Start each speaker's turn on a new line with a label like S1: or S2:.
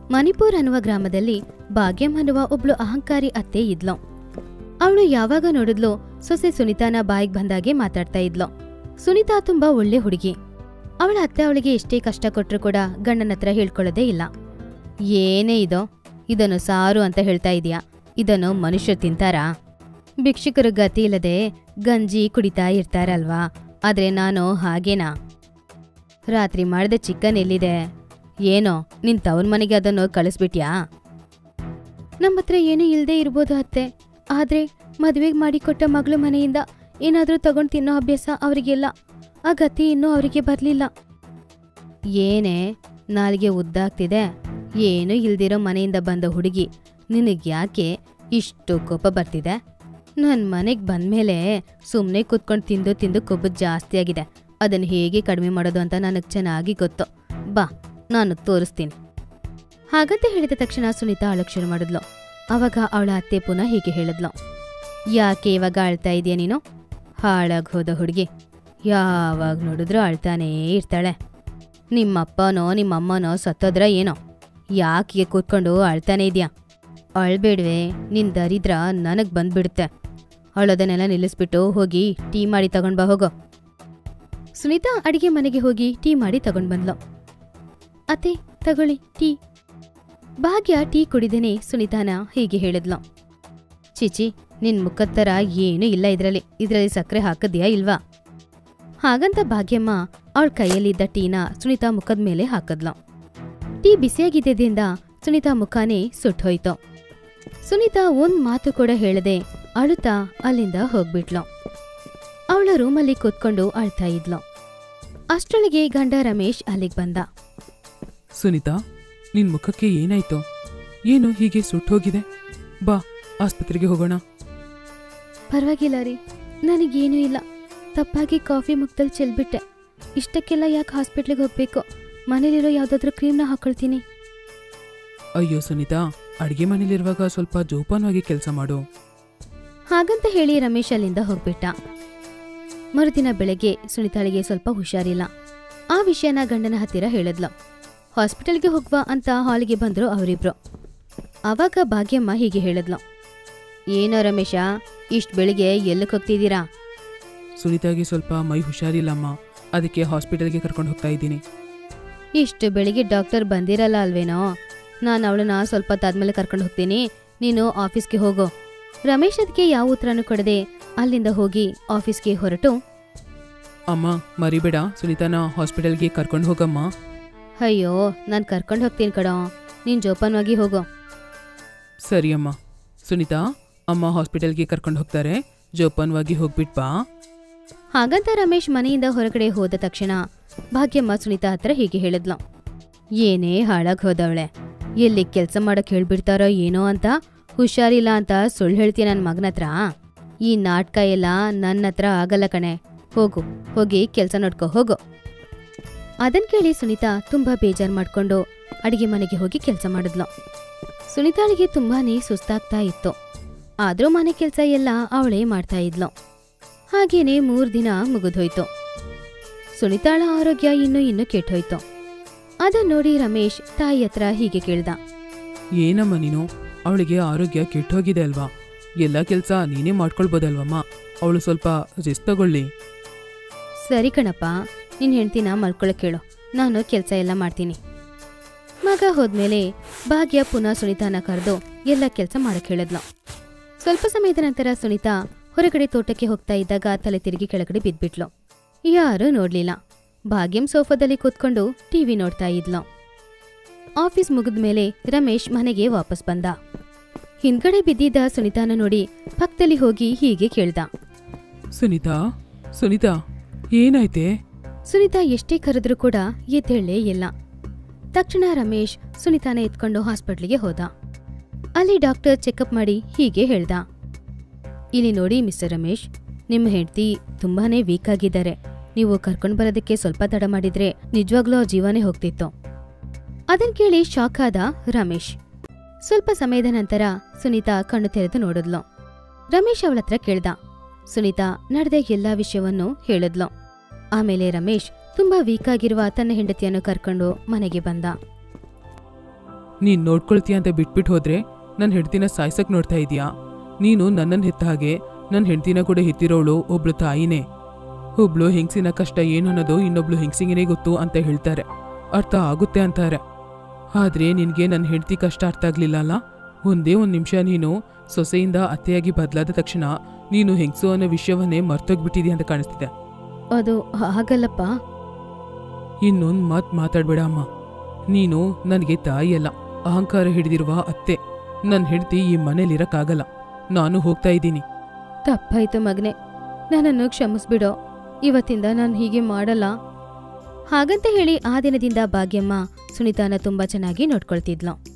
S1: ಮಣಿಪುರ್ ಅನ್ನುವ ಗ್ರಾಮದಲ್ಲಿ ಭಾಗ್ಯಂ ಅನ್ನುವ ಒಬ್ಳು ಅಹಂಕಾರಿ ಅತ್ತೆ ಇದ್ಲು ಅವಳು ಯಾವಾಗ ನೋಡಿದ್ಲು ಸೊಸೆ ಸುನಿತಾನ ಬಾಯಿಗೆ ಬಂದಾಗೆ ಮಾತಾಡ್ತಾ ಇದ್ಲು ಸುನಿತಾ ತುಂಬಾ ಒಳ್ಳೆ ಹುಡುಗಿ ಅವಳ ಅತ್ತೆ ಅವಳಿಗೆ ಎಷ್ಟೇ ಕಷ್ಟ ಕೊಟ್ರು ಕೂಡ ಗಂಡನ ಹತ್ರ ಹೇಳ್ಕೊಳ್ಳೋದೇ ಇಲ್ಲ ಏನೇ ಇದೋ ಇದನ್ನು ಸಾರು ಅಂತ ಹೇಳ್ತಾ ಇದೀಯಾ ಇದನ್ನು ಮನುಷ್ಯರು ತಿಂತಾರಾ ಭಿಕ್ಷುಕರು ಗತಿ ಇಲ್ಲದೆ ಗಂಜಿ ಕುಡಿತಾ ಇರ್ತಾರಲ್ವಾ ಆದ್ರೆ ನಾನು ಹಾಗೇನಾ ರಾತ್ರಿ ಮಾಡಿದ ಚಿಕನ್ ಎಲ್ಲಿದೆ ಏನೋ ನಿನ್ ತವನ್ ಮನೆಗೆ ಅದನ್ನು ಕಳಿಸ್ಬಿಟ್ಯಾ ನಮ್ಮ ಹತ್ರ ಏನೂ ಇಲ್ಲದೆ ಇರ್ಬೋದು ಅತ್ತೆ ಆದ್ರೆ ಮದುವೆಗೆ ಮಾಡಿಕೊಟ್ಟ ಮಗಳು ಮನೆಯಿಂದ ಏನಾದರೂ ತಗೊಂಡು ತಿನ್ನೋ ಅಭ್ಯಾಸ ಅವರಿಗೆಲ್ಲ ಆ ಗತಿ ಇನ್ನೂ ಅವರಿಗೆ ಬರಲಿಲ್ಲ ಏನೇ ನಾಲ್ಗೆ ಉದ್ದಾಗ್ತಿದೆ ಏನೂ ಇಲ್ದಿರೋ ಮನೆಯಿಂದ ಬಂದ ಹುಡುಗಿ ನಿನಗೆ ಯಾಕೆ ಇಷ್ಟು ಕೋಪ ಬರ್ತಿದೆ ನನ್ನ ಮನೆಗೆ ಬಂದ್ಮೇಲೆ ಸುಮ್ಮನೆ ಕೂತ್ಕೊಂಡು ತಿಂದು ತಿಂದು ಕೊಬ್ಬು ಜಾಸ್ತಿ ಆಗಿದೆ ಅದನ್ನು ಹೇಗೆ ಕಡಿಮೆ ಮಾಡೋದು ಅಂತ ನನಗೆ ಚೆನ್ನಾಗಿ ಗೊತ್ತು ಬಾ ನಾನು ತೋರಿಸ್ತೀನಿ ಹಾಗಂತ ಹೇಳಿದ ತಕ್ಷಣ ಸುನೀತಾ ಅಳಕ್ ಶುರು ಮಾಡಿದ್ಲು ಅವಾಗ ಅವಳ ಅತ್ತೆ ಪುನಃ ಹೀಗೆ ಹೇಳಿದ್ಲು ಯಾಕೆ ಇವಾಗ ಅಳ್ತಾ ಇದೆಯಾ ನೀನು ಹಾಳಾಗ್ ಹೋದ ಹುಡುಗಿ ಯಾವಾಗ ನೋಡಿದ್ರೂ ಅಳ್ತಾನೇ ಇರ್ತಾಳೆ ನಿಮ್ಮಪ್ಪನೋ ನಿಮ್ಮಮ್ಮನೋ ಸತ್ತೋದ್ರ ಏನೋ ಯಾಕೆ ಕೂತ್ಕೊಂಡು ಅಳ್ತಾನೆ ಇದೆಯಾ ಅಳ್ಬೇಡ್ವೆ ನಿನ್ ದರಿದ್ರ ನನಗ್ ಬಂದ್ಬಿಡುತ್ತೆ ಅಳೋದನ್ನೆಲ್ಲ ನಿಲ್ಲಿಸ್ಬಿಟ್ಟು ಹೋಗಿ ಟೀ ಮಾಡಿ ತಗೊಂಡ್ ಬಾ ಹೋಗೋ ಸುನೀತಾ ಅಡಿಗೆ ಮನೆಗೆ ಹೋಗಿ ಟೀ ಮಾಡಿ ತಗೊಂಡ್ ಬಂದ್ಲು ಅತ್ತೆ ತಗೊಳ್ಳಿ ಟೀ ಭಾಗ್ಯ ಟೀ ಕುಡಿದೇನೆ ಸುನೀತಾನ ಹೀಗೆ ಹೇಳಿದ್ಲು ಚಿಚಿ ನಿನ್ ಮುಖದ ಥರ ಏನೂ ಇಲ್ಲ ಇದ್ರಲ್ಲಿ ಇದ್ರಲ್ಲಿ ಸಕ್ಕರೆ ಹಾಕದ್ಯಾ ಇಲ್ವಾ ಹಾಗಂತ ಭಾಗ್ಯಮ್ಮ ಅವಳ ಕೈಯಲ್ಲಿದ್ದ ಟೀನ ಸುನೀತಾ ಮುಖದ ಮೇಲೆ ಹಾಕದ್ಲು ಟೀ ಬಿಸಿಯಾಗಿದ್ದರಿಂದ ಸುನೀತಾ ಮುಖಾನೇ ಸುಟ್ಟೋಯ್ತು ಸುನೀತಾ ಒಂದ್ ಮಾತು ಕೂಡ ಹೇಳದೆ ಅಳುತ್ತಾ ಅಲ್ಲಿಂದ ಹೋಗ್ಬಿಟ್ಲು ಅವಳ ರೂಮಲ್ಲಿ ಕೂತ್ಕೊಂಡು ಅಳ್ತಾ ಇದ್ಲು ಅಷ್ಟರೊಳಗೆ ಗಂಡ ರಮೇಶ್ ಅಲ್ಲಿಗೆ ಬಂದ
S2: ಸುನೀತಾ ನಿನ್ ಮುಖಕ್ಕೆ ಏನಾಯ್ತು ಏನು ಹೀಗೆ ಸುಟ್ಟೋಗಿದೆ ಬಾ ಆಸ್ಪತ್ರೆಗೆ ಹೋಗೋಣ
S1: ಪರವಾಗಿಲ್ಲ ರೀ ನನಗೇನೂ ಇಲ್ಲ ತಪ್ಪಾಗಿ ಕಾಫಿ ಮುಖದಲ್ಲಿ ಚೆಲ್ಬಿಟ್ಟೆ ಇಷ್ಟಕ್ಕೆಲ್ಲ ಯಾಕೆ ಹಾಸ್ಪಿಟ್ಲಿಗೆ ಹೋಗ್ಬೇಕು ಮನೇಲಿರೋ ಯಾವುದಾದ್ರೂ ಕ್ರೀಮ್ನ ಹಾಕೊಳ್ತೀನಿ
S2: ಅಯ್ಯೋ ಸುನೀತಾ ಅಡ್ಗೆ ಮನೇಲಿರುವಾಗ ಸ್ವಲ್ಪ ಜೋಪಾನವಾಗಿ ಕೆಲಸ ಮಾಡು
S1: ಹಾಗಂತ ಹೇಳಿ ರಮೇಶ್ ಅಲ್ಲಿಂದ ಹೋಗ್ಬಿಟ್ಟ ಮರುದಿನ ಬೆಳಗ್ಗೆ ಸುನಿತಾಳಿಗೆ ಸ್ವಲ್ಪ ಹುಷಾರಿಲ್ಲ ಆ ವಿಷಯನ ಗಂಡನ ಹತ್ತಿರ ಹೇಳಿದ್ಲು ಹಾಸ್ಪಿಟಲ್ಗೆ ಹೋಗುವ ಅಂತ ಹಾಲಿಗೆ ಬಂದ್ರು ಅವರಿಬ್ರು ಆವಾಗ ಭಾಗ್ಯಮ್ಮ ಹೀಗೆ ಹೇಳಿದ್ಲು ಏನೋ ರಮೇಶ ಇಷ್ಟು ಬೆಳಿಗ್ಗೆ ಎಲ್ಲಕ್ಕೆ ಹೋಗ್ತಿದ್ದೀರಾ
S2: ಸುನೀತಾಗೆ ಸ್ವಲ್ಪ ಮೈ ಹುಷಾರಿಲ್ಲಮ್ಮ ಅದಕ್ಕೆ ಹಾಸ್ಪಿಟಲ್ಗೆ ಕರ್ಕೊಂಡು ಹೋಗ್ತಾ ಇದ್ದೀನಿ
S1: ಇಷ್ಟು ಬೆಳಿಗ್ಗೆ ಡಾಕ್ಟರ್ ಬಂದಿರಲ್ಲ ಅಲ್ವೇನೋ ನಾನು ಅವಳನ್ನ ಸ್ವಲ್ಪ ತಾದ್ಮೇಲೆ ಕರ್ಕೊಂಡು ಹೋಗ್ತೀನಿ ನೀನು ಆಫೀಸ್ಗೆ ಹೋಗು ರಮೇಶ್ ಅದಕ್ಕೆ ಯಾವ ಉತ್ತರನೂ ಕೊಡದೆ ಅಲ್ಲಿಂದ ಹೋಗಿ ಆಫೀಸ್ಗೆ ಹೊರಟು
S2: ಅಮ್ಮ ಮರಿಬೇಡ ಸುನೀತಾನ ಹಾಸ್ಪಿಟಲ್ಗೆ ಕರ್ಕೊಂಡು ಹೋಗಮ್ಮ
S1: ಅಯ್ಯೋ ನಾನು ಕರ್ಕೊಂಡು ಹೋಗ್ತೀನಿ ಕಡೋ ನೀನು ಜೋಪಾನವಾಗಿ ಹೋಗು
S2: ಸರಿ ಅಮ್ಮ ಸುನೀತಾ ಅಮ್ಮ ಹಾಸ್ಪಿಟಲ್ಗೆ ಕರ್ಕೊಂಡು ಹೋಗ್ತಾರೆ ಜೋಪಾನವಾಗಿ ಹೋಗ್ಬಿಟ್ ಬಾ
S1: ಹಾಗಂತ ರಮೇಶ್ ಮನೆಯಿಂದ ಹೊರಗಡೆ ಹೋದ ತಕ್ಷಣ ಭಾಗ್ಯಮ್ಮ ಸುನೀತಾ ಹತ್ರ ಹೀಗೆ ಹೇಳಿದ್ಲು ಏನೇ ಹಾಳಾಗ್ ಹೋದವಳೆ ಎಲ್ಲಿ ಕೆಲಸ ಮಾಡಕ್ ಹೇಳ್ಬಿಡ್ತಾರೋ ಏನೋ ಅಂತ ಹುಷಾರಿಲ್ಲ ಅಂತ ಸುಳ್ಳು ಹೇಳ್ತೀಯ ನನ್ನ ಮಗನ ಹತ್ರ ಈ ನಾಟಕ ಎಲ್ಲ ನನ್ನ ಹತ್ರ ಆಗಲ್ಲ ಕಣೆ ಹೋಗು ಹೋಗಿ ಕೆಲಸ ನೋಡ್ಕೊ ಹೋಗು ಅದನ್ ಕೇಳಿ ಸುನೀತಾ ತುಂಬಾ ಬೇಜಾರ್ ಮಾಡ್ಕೊಂಡು ಅಡಿಗೆ ಮನೆಗೆ ಹೋಗಿ ಕೆಲಸ ಮಾಡಿದ್ಲು ಸುನೀತಾಳಿಗೆ ತುಂಬಾನೇ ಸುಸ್ತಾಗ್ತಾ ಇತ್ತು ಆದ್ರೂ ಮನೆ ಕೆಲಸ ಎಲ್ಲ ಅವಳೇ ಮಾಡ್ತಾ ಇದ್ಲು ಹಾಗೇನೆ ಮೂರ್ ದಿನ ಮುಗಿದೋಯ್ತು ಸುನಿತಾಳ ಆರೋಗ್ಯ ಇನ್ನೂ ಇನ್ನೂ ಕೆಟ್ಟೋಯ್ತು ಅದನ್ನ ನೋಡಿ ರಮೇಶ್ ತಾಯಿ ಹತ್ರ ಹೀಗೆ ಕೇಳ್ದ
S2: ಏನಮ್ಮ ನೀನು ಅವಳಿಗೆ ಆರೋಗ್ಯ ಕೆಟ್ಟೋಗಿದೆ ಅಲ್ವಾ ಎಲ್ಲ ಕೆಲಸ ನೀನೇ ಮಾಡ್ಕೊಳ್ಬೋದಲ್ವಮ್ಮ ಅವಳು ಸ್ವಲ್ಪ ರೆಸ್ಟ್ ತಗೊಳ್ಳಿ
S1: ಸರಿ ಕಣಪ್ಪ ನಿನ್ ಹೆಂಡ್ತಿನ ಮಲ್ಕೊಳಕ್ ಕೇಳು ನಾನು ಕೆಲಸ ಎಲ್ಲ ಮಾಡ್ತೀನಿ ಮಗ ಹೋದ್ಮೇಲೆ ಭಾಗ್ಯ ಪುನಃ ಸುನಿತಾನ ಕರೆದು ಎಲ್ಲ ಕೆಲಸ ಮಾಡಕ್ ಹೇಳಿದ್ಲು ಸ್ವಲ್ಪ ಸಮಯದ ನಂತರ ಸುನಿತಾ ಹೊರಗಡೆ ತೋಟಕ್ಕೆ ಹೋಗ್ತಾ ಇದ್ದಾಗ ತಲೆ ತಿರುಗಿ ಕೆಳಗಡೆ ಬಿದ್ಬಿಟ್ಲು ಯಾರೂ ನೋಡ್ಲಿಲ್ಲ ಭಾಗ್ಯಂ ಸೋಫಾದಲ್ಲಿ ಕೂತ್ಕೊಂಡು ಟಿವಿ ನೋಡ್ತಾ ಇದ್ಲು ಆಫೀಸ್ ಮುಗಿದ್ಮೇಲೆ ರಮೇಶ್ ಮನೆಗೆ ವಾಪಸ್ ಬಂದ ಹಿಂದ್ಗಡೆ ಬಿದ್ದಿದ್ದ ಸುನಿತಾನ ನೋಡಿ ಪಕ್ಕದಲ್ಲಿ ಹೋಗಿ ಹೀಗೆ ಕೇಳ್ದ
S2: ಸುನೀತಾ ಸುನೀತಾ ಏನಾಯ್ತೆ
S1: ಸುನಿತಾ ಎಷ್ಟೇ ಕರೆದ್ರೂ ಕೂಡ ಎದ್ದೇಳೇ ಇಲ್ಲ ತಕ್ಷಣ ರಮೇಶ್ ಸುನಿತಾನ ಎತ್ಕೊಂಡು ಹಾಸ್ಪಿಟ್ಲಿಗೆ ಹೋದ ಅಲ್ಲಿ ಡಾಕ್ಟರ್ ಚೆಕಪ್ ಮಾಡಿ ಹೀಗೆ ಹೇಳ್ದ ಇಲ್ಲಿ ನೋಡಿ ಮಿಸ್ಟರ್ ರಮೇಶ್ ನಿಮ್ಮ ಹೆಂಡತಿ ತುಂಬಾನೇ ವೀಕ್ ಆಗಿದ್ದಾರೆ ನೀವು ಕರ್ಕೊಂಡು ಬರೋದಕ್ಕೆ ಸ್ವಲ್ಪ ತಡ ಮಾಡಿದ್ರೆ ನಿಜವಾಗ್ಲೂ ಅವ್ರ ಜೀವನೇ ಹೋಗ್ತಿತ್ತು ಅದನ್ ಕೇಳಿ ಶಾಕ್ ಆದ ರಮೇಶ್ ಸ್ವಲ್ಪ ಸಮಯದ ನಂತರ ಸುನೀತಾ ಕಣ್ಣು ತೆರೆದು ನೋಡಿದ್ಲು ರಮೇಶ್ ಅವಳ ಹತ್ರ ಕೇಳ್ದ ಸುನೀತಾ ನಡೆದ ಎಲ್ಲಾ ವಿಷಯವನ್ನು ಹೇಳಿದ್ಲು ಆಮೇಲೆ ರಮೇಶ್ ತುಂಬಾ ವೀಕ್ ಆಗಿರುವ ತನ್ನ ಹೆಂಡತಿಯನ್ನು ಕರ್ಕೊಂಡು ಮನೆಗೆ ಬಂದ
S2: ನೀನ್ ನೋಡ್ಕೊಳ್ತೀಯ ಅಂತ ಬಿಟ್ಬಿಟ್ಟು ಹೋದ್ರೆ ನನ್ನ ಹೆಂಡ್ತಿನ ಸಾಯ್ಸಕ್ ನೋಡ್ತಾ ಇದೀಯಾ ನೀನು ನನ್ನನ್ನು ಹೆತ್ತ ಹಾಗೆ ನನ್ನ ಹೆಂಡ್ತಿನ ಕೂಡ ಹೆತ್ತಿರೋಳು ಒಬ್ಳು ತಾಯಿನೇ ಒಬ್ಳು ಹೆಂಗಸಿನ ಕಷ್ಟ ಏನು ಅನ್ನೋದು ಇನ್ನೊಬ್ಳು ಹೆಂಗಸಿಗೆ ಗೊತ್ತು ಅಂತ ಹೇಳ್ತಾರೆ ಅರ್ಥ ಆಗುತ್ತೆ ಅಂತಾರೆ ಆದ್ರೆ ನಿನ್ಗೆ ನನ್ನ ಹೆಂಡತಿ ಕಷ್ಟ ಅರ್ಥ ಆಗ್ಲಿಲ್ಲ ಅಲ್ಲ ಒಂದೇ ಒಂದು ನಿಮಿಷ ನೀನು ಸೊಸೆಯಿಂದ ಅತ್ತೆಯಾಗಿ ಬದಲಾದ ತಕ್ಷಣ ನೀನು ಹೆಂಗಸು ಅನ್ನೋ ವಿಷಯವನ್ನೇ ಮರ್ತೋಗ್ಬಿಟ್ಟಿದ್ಯಾ ಅಂತ ಕಾಣಿಸ್ತಿದೆ
S1: ಅದು ಹಾಗಲ್ಲಪ್ಪ
S2: ಇನ್ನೊಂದು ಮಾತು ಮಾತಾಡ್ಬೇಡ ಅಮ್ಮ ನೀನು ನನಗೆ ತಾಯಿಯಲ್ಲ ಅಹಂಕಾರ ಹಿಡಿದಿರುವ ಅತ್ತೆ ನನ್ನ ಹೆಂಡತಿ ಈ ಮನೇಲಿರಕ್ಕಾಗಲ್ಲ ನಾನು ಹೋಗ್ತಾ ಇದ್ದೀನಿ
S1: ತಪ್ಪಾಯ್ತು ಮಗನೆ ನನ್ನನ್ನು ಕ್ಷಮಿಸ್ಬಿಡೋ ಇವತ್ತಿಂದ ನಾನು ಹೀಗೆ ಮಾಡಲ್ಲ ಹಾಗಂತ ಹೇಳಿ ಆ ದಿನದಿಂದ ಭಾಗ್ಯಮ್ಮ ಸುನಿತಾನ ತುಂಬಾ ಚೆನ್ನಾಗಿ ನೋಡ್ಕೊಳ್ತಿದ್ಲು